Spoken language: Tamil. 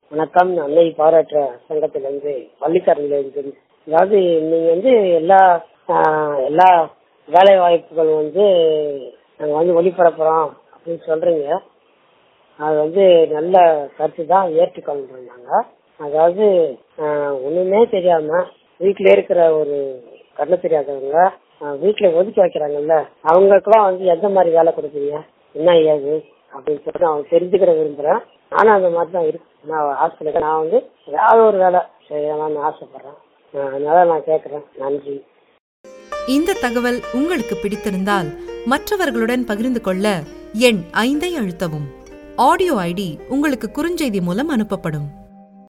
வணக்கம் அன்னை பாராட்டுற சங்கத்திலிருந்து பள்ளிக்கரணில இருந்து அதாவது நீங்க வந்து எல்லா ஆஹ், எல்லா வேலை வாய்ப்புகள் வந்து நாங்க வந்து ஒளிபரப்புறோம் அப்படின்னு சொல்றீங்க அது வந்து நல்ல கருத்து தான் ஏற்றுக்கொள்றோம் நாங்க அதாவது ஆஹ், ஒண்ணுமே தெரியாம வீட்டுல இருக்கிற ஒரு கண்ணு தெரியாதவங்க ஆஹ், வீட்டுல ஒதுக்கி வைக்கிறாங்கல்ல அவங்களுக்குலாம் வந்து எந்த மாதிரி வேலை கொடுப்பீங்க என்ன ஏது அப்படின்னு சொல்லிட்டு அவங்க தெரிஞ்சுக்கிற விரும்புறேன் ஆனா அந்த மாதிரி தான் இருக்கு நான் ஹாஸ்டலுக்கு நான் வந்து ஏதாவது ஒரு வேலை செய்யலாம்னு ஆசைப்படுறேன் ஆஹ், அதனால நான் கேட்கறேன் நன்றி இந்த தகவல் உங்களுக்கு பிடித்திருந்தால் மற்றவர்களுடன் பகிர்ந்து கொள்ள எண் ஐந்தை அழுத்தவும் ஆடியோ ஐடி உங்களுக்கு குறுஞ்செய்தி மூலம் அனுப்பப்படும்